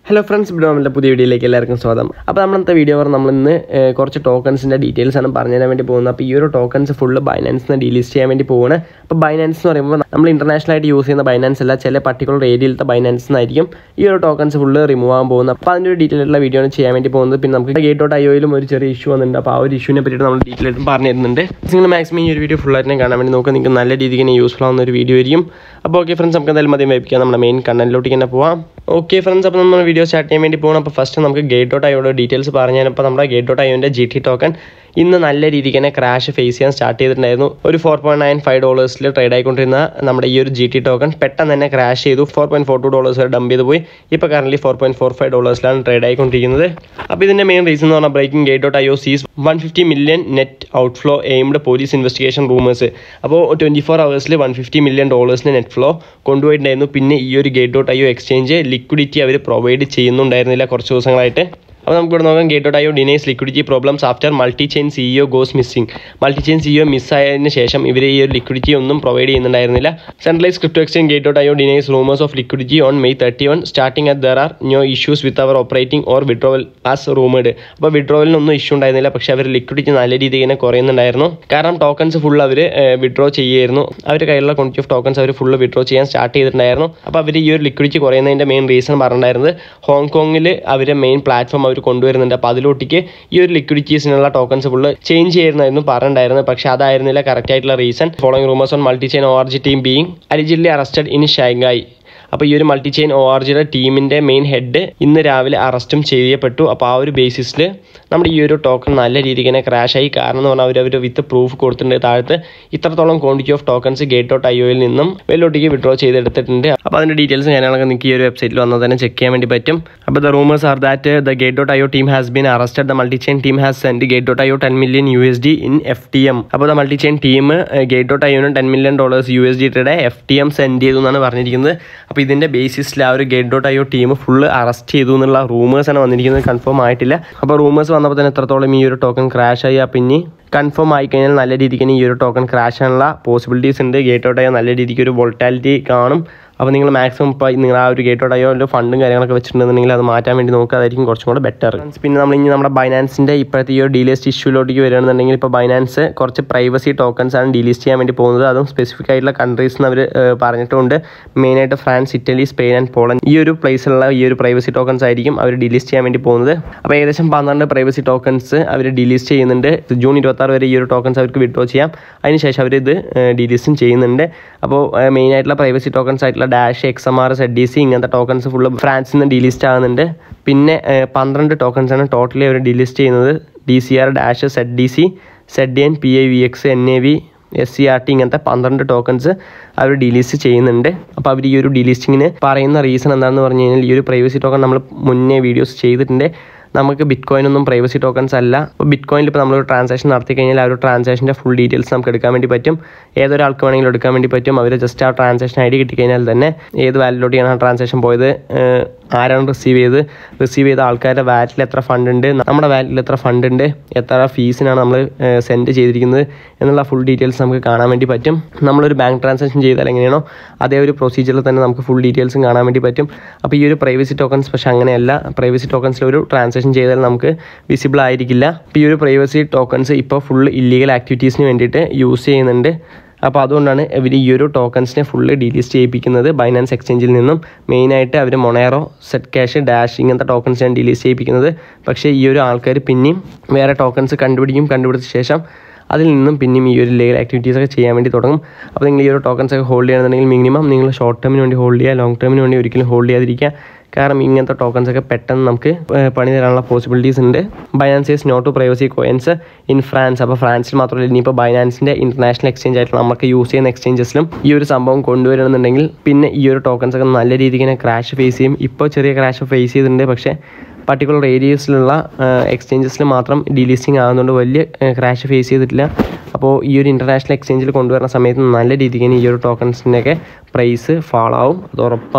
hello friends ബ്രോമിൻ്റെ പുതിയ വീഡിയോയിലേക്ക് എല്ലാവർക്കും സ്വാഗതം അപ്പോൾ നമ്മളത്തെ വീഡിയോ പറഞ്ഞാൽ നമ്മൾ ഇന്ന് ഏഹ്, കുറച്ച് ടോക്കൺസിൻ്റെ ഡീറ്റെയിൽസ് ആണ് പറഞ്ഞു തരാൻ വേണ്ടി പോകുന്നത് അപ്പോൾ ഈ ഒരു ടോക്കൺസ് ഫുള്ള് ബൈനാൻസിന് ഡീലിസ്റ്റ് ചെയ്യാൻ വേണ്ടി പോവാണ് അപ്പോൾ ബൈനാൻസ് എന്ന് പറയുമ്പോൾ നമ്മൾ ഇൻ്റർനാഷണൽ ആയിട്ട് യൂസ് ചെയ്യുന്ന ബൈനാൻസ് അല്ല ചില പർട്ടിക്കുലർ ഏരിയയിലത്തെ ബൈനാൻസ് എന്നായിരിക്കും ഈ ഒരു ടോക്കൺസ് ഫുള്ള് റിമൂവ് ആകാൻ പോകുന്നത് അപ്പോൾ അതിൻ്റെ ഒരു ഡീറ്റെയിൽ ആയിട്ടുള്ള വീഡിയോ ആണ് ചെയ്യാൻ വേണ്ടി പോകുന്നത് പിന്നെ നമുക്ക് ഗേറ്റ് ഡോട്ട് ഐഒയിലും ഒരു ചെറിയ ഇഷ്യൂ വന്നിട്ടുണ്ട് അപ്പോൾ ആ ഒരു ഇഷ്യൂവിനെ പറ്റിയിട്ട് നമ്മൾ ഡീറ്റെയിൽ ആയിട്ട് പറഞ്ഞു തരുന്നുണ്ട് നിങ്ങൾ മാക്സിമം ഈ ഒരു വീഡിയോ ഫുൾ ആയിട്ട് കാണാൻ വേണ്ടി നോക്കുക നിങ്ങൾക്ക് നല്ല രീതിക്ക് തന്നെ യൂസ്ഫുൾ ആവുന്ന ഒരു വീഡിയോ ആയിരിക്കും അപ്പോൾ ഓക്കെ ഫ്രണ്ട്സ് നമുക്ക് എന്തായാലും മതി വയ്പ്പിക്കാം നമ്മുടെ മെയിൻ കണ്ടന്റിലോട്ട് തന്നെ പോവാം ഓക്കെ ഫ്രണ്ട്സ് അപ്പോൾ നമ്മൾ വീഡിയോ സ്റ്റാർട്ട് ചെയ്യാൻ വേണ്ടി പോകണം അപ്പോൾ ഫസ്റ്റ് നമുക്ക് ഗേറ്റ് ഡോട്ട് ഐയുടെ ഡീറ്റെയിൽസ് പറഞ്ഞു തരാം അപ്പോൾ നമ്മുടെ ഗേറ്റ് ഡോട്ട് ഐൻ്റെ ജി ടി ടോക്കൺ ഇന്ന് നല്ല രീതിക്ക് തന്നെ ക്രാഷ് ഫേസ് ചെയ്യാൻ സ്റ്റാർട്ട് ചെയ്തിട്ടുണ്ടായിരുന്നു ഒരു ഫോർ പോയിന്റ് നയൻ ഫൈവ് ഡോളേഴ്സിൽ ട്രേഡ് ആയിക്കൊണ്ടിരുന്ന നമ്മുടെ ഈ ഒരു ജി ടി ടോക്കൺ പെട്ടെന്ന് തന്നെ ക്രാഷ് ചെയ്തു four point four two dollars വരെ ഡംപ് ചെയ്ത് പോയി ഇപ്പോൾ current four point four five ഡോളേഴ്സിലാണ് ട്രേഡ് ആയിക്കൊണ്ടിരിക്കുന്നത് അപ്പോൾ ഇതിൻ്റെ മെയിൻ റീസൺ എന്ന് പറഞ്ഞാൽ breaking gate dot I O sees one fifty million net outflow amid police investigation rumours അപ്പോൾ ട്വൻറ്റി ഫോർ അവേഴ്സിൽ വൺ ഫിഫ്റ്റി മില്യൺ ഡോളേഴ്സിന് നെറ്റ് ഫ്ലോ കൊണ്ടുപോയിട്ടുണ്ടായിരുന്നു പിന്നെ ഈ ഒരു gate dot I O exchange liquidity അവർ പ്രൊവൈഡ് ചെയ്യുന്നുണ്ടായിരുന്നില്ല കുറച്ച് ദിവസങ്ങളായിട്ട് അപ്പോൾ നമുക്ക് ഇവിടെ നോക്കാം gate dot I O denies liquidity problems after multi chain CEO goes missing multi chain CEO മിസ്സായതിന് ശേഷം ഇവർ ഈ ഒരു ലിക്വിഡിറ്റി ഒന്നും പ്രൊവൈഡ് ചെയ്യുന്നുണ്ടായിരുന്നില്ല centralise crypto exchange gate dot I O denies rumours of liquidity on May thirty one starting at there are no issues with our operating or withdrawal as rumoured അപ്പോൾ വിഡ്രോവലിനൊന്നും issue ഉണ്ടായിരുന്നില്ല പക്ഷേ അവർ liquidity നല്ല രീതിയിൽ തന്നെ കുറയുന്നുണ്ടായിരുന്നു കാരണം tokens full അവർ withdraw ചെയ്യുമായിരുന്നു അവർ കയ്യിലുള്ള ക്വാണ്ടിറ്റി ഓഫ് ടോക്കൺസ് അവർ ഫുൾ വിഡ്രോ ചെയ്യാൻ സ്റ്റാർട്ട് ചെയ്തിട്ടുണ്ടായിരുന്നു അപ്പോൾ അവർ ഈ ഒരു ലിക്വിഡിറ്റി കുറയുന്നതിൻ്റെ മെയിൻ റീസൺ പറഞ്ഞിട്ടുണ്ടായിരുന്നത് ഹോങ്കോങ്ങിൽ അവരെ മെയിൻ പ്ലാറ്റ്ഫോം അവർ കൊണ്ടുവരുന്നുണ്ട് അപ്പോൾ അതിലോട്ടേക്ക് ഈ ഒരു ലിക്വിഡിറ്റീസിനുള്ള ടോക്കൺസ് ഫുള്ള് ചേഞ്ച് ചെയ്യുന്നതായിരുന്നു പറഞ്ഞിട്ടുണ്ടായിരുന്നത് പക്ഷേ അതായിരുന്നില്ല കറക്റ്റ് ആയിട്ടുള്ള reason following rumours on multi chain O R G team being allegedly arrested in Shanghai അപ്പോൾ ഈ ഒരു മൾട്ടി ചെയിൻ ഒ ആർ ജിയുടെ ടീമിൻ്റെ മെയിൻ ഹെഡ് ഇന്ന് രാവിലെ അറസ്റ്റും ചെയ്യപ്പെട്ടു അപ്പോൾ ആ ഒരു ബേസിസിൽ നമ്മുടെ ഈ ഒരു ടോക്കൺ നല്ല രീതിക്ക് തന്നെ ക്രാഷ് ആയി കാരണം എന്ന് പറഞ്ഞാൽ അവർ അവർ വിത്ത് പ്രൂഫ് കൊടുത്തിട്ടുണ്ട് താഴത്ത് ഇത്രത്തോളം quantity of tokens gate dot I ഒയിൽ നിന്നും വെല്ലോട്ടേക്ക് വിഡ്രോ ചെയ്തെടുത്തിട്ടുണ്ട് അപ്പോൾ അതിൻ്റെ ഡീറ്റെയിൽസ് ഞാനൊക്കെ നിങ്ങൾക്ക് ഈ ഒരു വെബ്സൈറ്റിൽ വന്നാൽ തന്നെ ചെക്ക് ചെയ്യാൻ വേണ്ടി പറ്റും അപ്പോൾ the rumours are that the gate dot I O team has been arrested the multi chain team has send gate dot I O ten million U S D in F T M അപ്പോൾ the multi chain team gate dot I ഒന് ten million dollars U S ഡിയുടെ F T M send ചെയ്തു എന്നാണ് പറഞ്ഞിരിക്കുന്നത് അപ്പോൾ ഇതിൻ്റെ ബേസിസിൽ ആ ഒരു gate dot I O team full arrest ചെയ്തു എന്നുള്ള റൂമേഴ്സാണ് വന്നിരിക്കുന്നത് കൺഫേം ആയിട്ടില്ല അപ്പോൾ റൂമേഴ്സ് വന്നപ്പോൾ തന്നെ എത്രത്തോളം ഈ ഒരു ടോക്കൺ ക്രാഷ് ആയി ആ പിന്നെ കൺഫേം ആയി കഴിഞ്ഞാൽ നല്ല രീതിക്ക് തന്നെ ഈ ഒരു ടോക്കൺ ക്രാഷ് ആകാനുള്ള പോസിബിലിറ്റീസ് ഉണ്ട് ഗേറ്റ് ഔട്ട് ആയാൽ നല്ല രീതിക്ക് ഒരു വോൾട്ടാലിറ്റി കാണും അപ്പോൾ നിങ്ങൾ മാക്സിമം ഇപ്പോൾ നിങ്ങൾ ആ ഒരു ഗേറ്റ് ഔട്ട് ആയോ ഒരു ഫണ്ടും കാര്യങ്ങളൊക്കെ വെച്ചിട്ടുണ്ടെന്നുണ്ടെങ്കിൽ അത് മാറ്റാൻ വേണ്ടി നോക്കുക അതായിരിക്കും കുറച്ചും കൂടെ ബെറ്റർ പിന്നെ നമ്മൾ ഇനി നമ്മുടെ ബൈനാൻസിൻ്റെ ഇപ്പോഴത്തെ ഈ ഒരു ഡീലിസ്റ്റ് ഇഷ്യൂലോട്ടേക്ക് വരികയാണെന്നുണ്ടെങ്കിൽ ഇപ്പോൾ ബൈനാൻസ് കുറച്ച് പ്രൈവസി ടോക്കൺസ് ആണ് ഡീലിസ്റ്റ് ചെയ്യാൻ വേണ്ടി പോകുന്നത് അതും സ്പെസിഫിക് ആയിട്ടുള്ള കൺട്രീസ് എന്ന് അവർ പറഞ്ഞിട്ടുണ്ട് മെയിനായിട്ട് France Italy Spain and Poland ഈ ഒരു പ്ലേസിലുള്ള ഈ ഒരു പ്രൈവസി ടോക്കൺസ് ആയിരിക്കും അവർ ഡീലിസ്റ്റ് ചെയ്യാൻ വേണ്ടി പോകുന്നത് അപ്പോൾ ഏകദേശം പന്ത്രണ്ട് പ്രൈവസി ടോക്കൺസ് അവർ ഡീലിസ്റ്റ് ചെയ്യുന്നുണ്ട് ജൂൺ ഇരുപത്താറ് വരെ ഈ ഒരു ടോക്കൺസ് അവർക്ക് വിഡ്രോ ചെയ്യാം അതിനുശേഷം അവർ ഇത് ഡീലിസ്റ്റും ചെയ്യുന്നുണ്ട് അപ്പോൾ മെയിൻ ആയിട്ടുള്ള പ്രൈവസി ടോക്കൺസ് ആയിട്ടുള്ള dash X M R Z D C ഇങ്ങനത്തെ ടോക്കൺസ് ഫുള്ള് ഫ്രാൻസിൽ നിന്ന് ഡീലിസ്റ്റ് ആകുന്നുണ്ട് പിന്നെ ഏഹ്, പന്ത്രണ്ട് ടോക്കൺസ് ആണ് ടോട്ടലി അവർ ഡീലിസ്റ്റ് ചെയ്യുന്നത് D C R dash Z D C Z N P I V X N A V S C R T ഇങ്ങനത്തെ പന്ത്രണ്ട് ടോക്കൺസ് അവർ ഡിലീസ്റ്റ് ചെയ്യുന്നുണ്ട് അപ്പോൾ അവർ ഈ ഒരു ഡിലീസ്റ്റിങ്ങിന് പറയുന്ന റീസൺ എന്താണെന്ന് പറഞ്ഞു കഴിഞ്ഞാൽ ഈ ഒരു പ്രൈവസി ടോക്കൺ നമ്മൾ മുന്നേ വീഡിയോസ് ചെയ്തിട്ടുണ്ട് നമുക്ക് ബിറ്റ് കോയിൻ ഒന്നും പ്രൈവസി ടോക്കൺസ് അല്ല അപ്പോൾ ബിറ്റ് കോയിനിൽ ഇപ്പോൾ നമ്മൾ ട്രാൻസാക്ഷൻ നടത്തി കഴിഞ്ഞാൽ ആ ഒരു ട്രാൻസാക്ഷൻ്റെ ഫുൾ ഡീറ്റെയിൽസ് നമുക്ക് എടുക്കാൻ വേണ്ടി പറ്റും ഏതൊരാൾക്ക് വേണമെങ്കിലും എടുക്കാൻ വേണ്ടി പറ്റും അവർ ജസ്റ്റ് ആ ട്രാൻസാക്ഷൻ ഐ ഡി കിട്ടിക്കഴിഞ്ഞാൽ തന്നെ ഏത് വാലിലോട്ടാണ് ആ ട്രാൻസാക്ഷൻ പോയത് ഏഹ് ആരാണ് റിസീവ് ചെയ്ത് റിസീവ് ചെയ്ത ആൾക്കാരുടെ വാലറ്റിൽ എത്ര ഫണ്ട് ഉണ്ട് നമ്മുടെ വാലറ്റിൽ എത്ര ഫണ്ട് ഉണ്ട് എത്ര ഫീസിനാണ് നമ്മൾ സെൻഡ് ചെയ്തിരിക്കുന്നത് എന്നുള്ള ഫുൾ ഡീറ്റെയിൽസ് നമുക്ക് കാണാൻ വേണ്ടി പറ്റും നമ്മളൊരു ബാങ്ക് ട്രാൻസാക്ഷൻ ചെയ്താൽ എങ്ങനെയാണോ അതേ ഒരു പ്രൊസീജിയറിൽ തന്നെ നമുക്ക് ഫുൾ ഡീറ്റെയിൽസും കാണാൻ വേണ്ടി പറ്റും അപ്പോൾ ഈ ഒരു പ്രൈവസി ടോക്കൺസ് പക്ഷേ അങ്ങനെയല്ല പ്രൈവസി ടോക്കൺസിൽ ഒരു ട്രാൻസാക്ഷൻ ചെയ്താൽ നമുക്ക് വിസിബിൾ ആയിരിക്കില്ല അപ്പോൾ ഈ ഒരു പ്രൈവസി ടോക്കൺസ് ഇപ്പോൾ ഫുൾ ഇല്ലീഗൽ ആക്ടിവിറ്റീസിന് വേണ്ടിയിട്ട് യൂസ് ചെയ്യുന്നുണ്ട് അപ്പോൾ അതുകൊണ്ടാണ് ഇവർ ഈ ഒരു ടോക്കൺസിനെ ഫുള്ള് ഡീലിസ്റ്റ് ചെയ്യിപ്പിക്കുന്നത് ബൈനാൻസ് എക്സ്ചേഞ്ചിൽ നിന്നും മെയിനായിട്ട് അവർ മൊണേറോ സെറ്റ് ക്യാഷ് ഡാഷ് ഇങ്ങനത്തെ ടോക്കൺസിനാണ് ഡീലിസ്റ്റ് ചെയ്യിപ്പിക്കുന്നത് പക്ഷേ ഈ ഒരു ആൾക്കാർ പിന്നെയും വേറെ ടോക്കൺസ് കണ്ടുപിടിക്കും കണ്ടുപിടിച്ച ശേഷം അതിൽ നിന്നും പിന്നെയും ഈ ഒരു ലീഗൽ ആക്ടിവിറ്റീസ് ഒക്കെ ചെയ്യാൻ വേണ്ടി തുടങ്ങും അപ്പോൾ നിങ്ങൾ ഈ ഒരു ടോക്കൺസ് ഒക്കെ ഹോൾഡ് ചെയ്യണമെന്നുണ്ടെങ്കിൽ മിനിമം നിങ്ങൾ ഷോർട്ട് ടേമിന് വേണ്ടി ഹോൾഡ് ചെയ്യുക ലോങ് ടേമിന് വേണ്ടി ഒരിക്കലും ഹോൾഡ് ചെയ്യാതിരിക്കുക കാരണം ഇങ്ങനത്തെ ടോക്കൺസ് ഒക്കെ പെട്ടെന്ന് നമുക്ക് ഏഹ്, പണി തരാനുള്ള പോസിബിലിറ്റീസ് ഉണ്ട് Binance is not to privacy coins in France അപ്പോൾ ഫ്രാൻസിൽ മാത്രമല്ല ഇനിയിപ്പോൾ ബൈനാൻസിൻ്റെ ഇന്റർനാഷണൽ എക്സ്ചേഞ്ച് ആയിട്ട് നമുക്ക് യൂസ് ചെയ്യുന്ന എക്സ്ചേഞ്ചസിലും ഈ ഒരു സംഭവം കൊണ്ടുവരണമെന്നുണ്ടെങ്കിൽ പിന്നെ ഈ ഒരു ടോക്കൺസ് ഒക്കെ നല്ല രീതിക്ക് തന്നെ ക്രാഷ് ഫേസ് ചെയ്യും ഇപ്പോൾ ചെറിയ ക്രാഷ് ഫേസ് ചെയ്തിട്ടുണ്ട് പക്ഷേ പർട്ടിക്കുലർ ഏരിയസിലുള്ള എക്സ്ചേഞ്ചസിൽ മാത്രം ഡീലിസ്റ്റിംഗ് ആകുന്നതുകൊണ്ട് വലിയ ക്രാഷ് ഫേസ് ചെയ്തിട്ടില്ല അപ്പോൾ ഈ ഒരു ഇൻ്റർനാഷണൽ എക്സ്ചേഞ്ചിൽ കൊണ്ടുവരുന്ന സമയത്ത് നല്ല രീതിക്ക് തന്നെ ഈ ഒരു ടോക്കൺസിൻ്റെയൊക്കെ പ്രൈസ് ഫാൾ ആവും അത് ഉറപ്പാണ്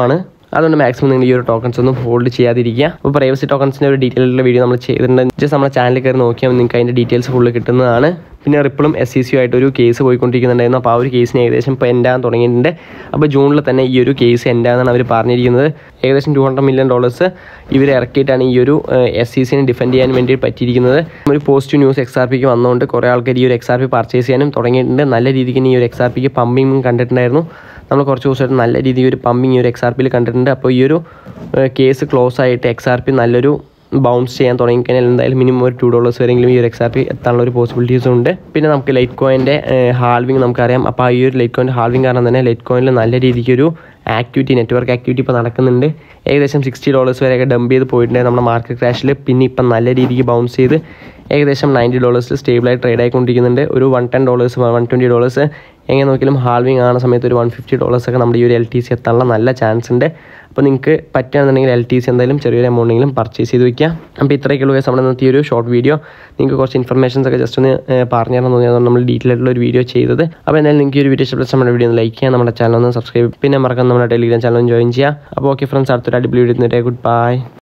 അതുകൊണ്ട് മാക്സിമം നിങ്ങൾ ഈ ഒരു ടോക്കൺസ് ഒന്നും ഹോൾഡ് ചെയ്യാതിരിക്കുക അപ്പോൾ പ്രൈവസി ടോക്കൺസിൻ്റെ ഒരു ഡീറ്റെയിലുള്ള വീഡിയോ നമ്മൾ ചെയ്തിട്ടുണ്ട് ജസ്റ്റ് നമ്മുടെ ചാനലിൽ കയറി നോക്കിയാൽ നിങ്ങൾക്ക് അതിൻ്റെ ഡീറ്റെയിൽസ് ഫുള്ള് കിട്ടുന്നതാണ് പിന്നെ റിപ്പിളും എസ് സി സിയും ആയിട്ട് ഒരു കേസ് പോയിക്കൊണ്ടിരിക്കുന്നുണ്ടായിരുന്നു അപ്പോൾ ആ ഒരു കേസിന് ഏകദേശം ഇപ്പോൾ എൻഡാൻ തുടങ്ങിയിട്ടുണ്ട് അപ്പോൾ ജൂണിൽ തന്നെ ഈ ഒരു കേസ് എൻഡാന്നാണ് അവർ പറഞ്ഞിരിക്കുന്നത് ഏകദേശം ടു ഹൺഡ്രഡ് മില്യൺ ഡോളേഴ്സ് ഇവർ ഇറക്കിയിട്ടാണ് ഈ ഒരു എസ് സി സിനെ ഡിഫെൻഡ് ചെയ്യാൻ വേണ്ടി പറ്റിയിരിക്കുന്നത് ഒരു പോസിറ്റീവ് ന്യൂസ് എക്സ് ആർ പിക്ക് വന്നുകൊണ്ട് കുറേ ആൾക്കാർ ഈ ഒരു എക്സ് ആർ പി പർച്ചേസ് ചെയ്യാനും തുടങ്ങിയിട്ടുണ്ട് നല്ല രീതിക്ക് ഈ ഒരു എക്സ് ആർ പിക്ക് പമ്പിങ്ങും കണ്ടിട്ടുണ്ടായിരുന്നു നമ്മൾ കുറച്ച് ദിവസമായിട്ട് നല്ല രീതിയിൽ ഒരു പമ്പിങ് ഈ ഒരു എക്സ് ആർ പിയിൽ കണ്ടിട്ടുണ്ട് അപ്പോൾ ഈ ഒരു കേസ് ക്ലോസ് ആയിട്ട് എക്സ് ആർ പി നല്ലൊരു ബൗൺസ് ചെയ്യാൻ തുടങ്ങിക്കഴിഞ്ഞാൽ എന്തായാലും മിനിമം ഒരു ടു ഡോളേഴ്സ് വരെയെങ്കിലും ഈ ഒരു എക്സ് ആർ പി എത്താനുള്ള ഒരു പോസിബിലിറ്റീസ് ഉണ്ട് പിന്നെ നമുക്ക് ലൈറ്റ് കോയിൻ്റെ ഹാൾവിങ് നമുക്കറിയാം അപ്പോൾ ആ ഈ ഒരു ലൈറ്റ് കോയിൻ്റെ ഹാൾവിങ് കാരണം തന്നെ ലൈറ്റ് കോയിനിൽ നല്ല രീതിക്ക് ഒരു ആക്ടിവിറ്റി നെറ്റ്വർക്ക് ആക്ടിവിറ്റി ഇപ്പോൾ നടക്കുന്നുണ്ട് ഏകദേശം സിക്സ്റ്റി ഡോളേഴ്സ് വരെയൊക്കെ ഡംപ് ചെയ്ത് പോയിട്ടുണ്ടായിരുന്നു നമ്മുടെ മാർക്കറ്റ് ക്രാഷിൽ പിന്നെ ഇപ്പം നല്ല രീതിക്ക് ബൗൺസ് ചെയ്ത് ഏകദേശം നയൻറ്റി ഡോളേഴ്സിൽ സ്റ്റേബിളായി ട്രേഡ് ആയിക്കൊണ്ടിരിക്കുന്നുണ്ട് ഒരു one ten dollars one twenty dollars എങ്ങനെ നോക്കിയാലും ഹാൾവിങ് ആവുന്ന സമയത്ത് ഒരു വൺ ഫിഫ്റ്റി ഡോളേഴ്സൊക്കെ നമ്മുടെ ഈ ഒരു എൽ ടി സി എത്താനുള്ള നല്ല ചാൻസ് ഉണ്ട് അപ്പോൾ നിങ്ങൾക്ക് പറ്റുകയാണെന്നുണ്ടെങ്കിൽ എൽ ടി സി എന്തായാലും ചെറിയൊരു എമൗണ്ടെങ്കിലും പർച്ചേസ് ചെയ്ത് വയ്ക്കുക അപ്പോൾ ഇത്രയൊക്കെയുള്ളൂ കേസ് നമ്മുടെ ഇന്നത്തെ ഈ ഒരു ഷോർട്ട് വീഡിയോ നിങ്ങൾക്ക് കുറച്ച് ഇൻഫർമേഷൻസ് ഒക്കെ ജസ്റ്റ് ഒന്ന് പറഞ്ഞു തരണം തോന്നി അതുകൊണ്ട് നമ്മൾ ഡീറ്റെയിൽ ആയിട്ടുള്ള ഒരു വീഡിയോ ചെയ്തത് അപ്പോൾ എന്തായാലും നിങ്ങൾക്ക് ഈ ഒരു വീഡിയോ ഇഷ്ടപ്പെട്ട നമ്മുടെ വീഡിയോ ഒന്ന് ലൈക്ക് ചെയ്യുക നമ്മുടെ ചാനൽ ഒന്ന് സബ്സ്ക്രൈബ് പിന്നെ മറക്കാൻ നമ്മുടെ ടെലിഗ്രാം ചാനൽ ജോയിൻ ചെയ്യുക അപ്പോൾ ഓക്കെ ഫ്രണ്ട്സ് അടുത്തൊരു അടിപൊളി വീഡിയോ ഗുഡ് ബൈ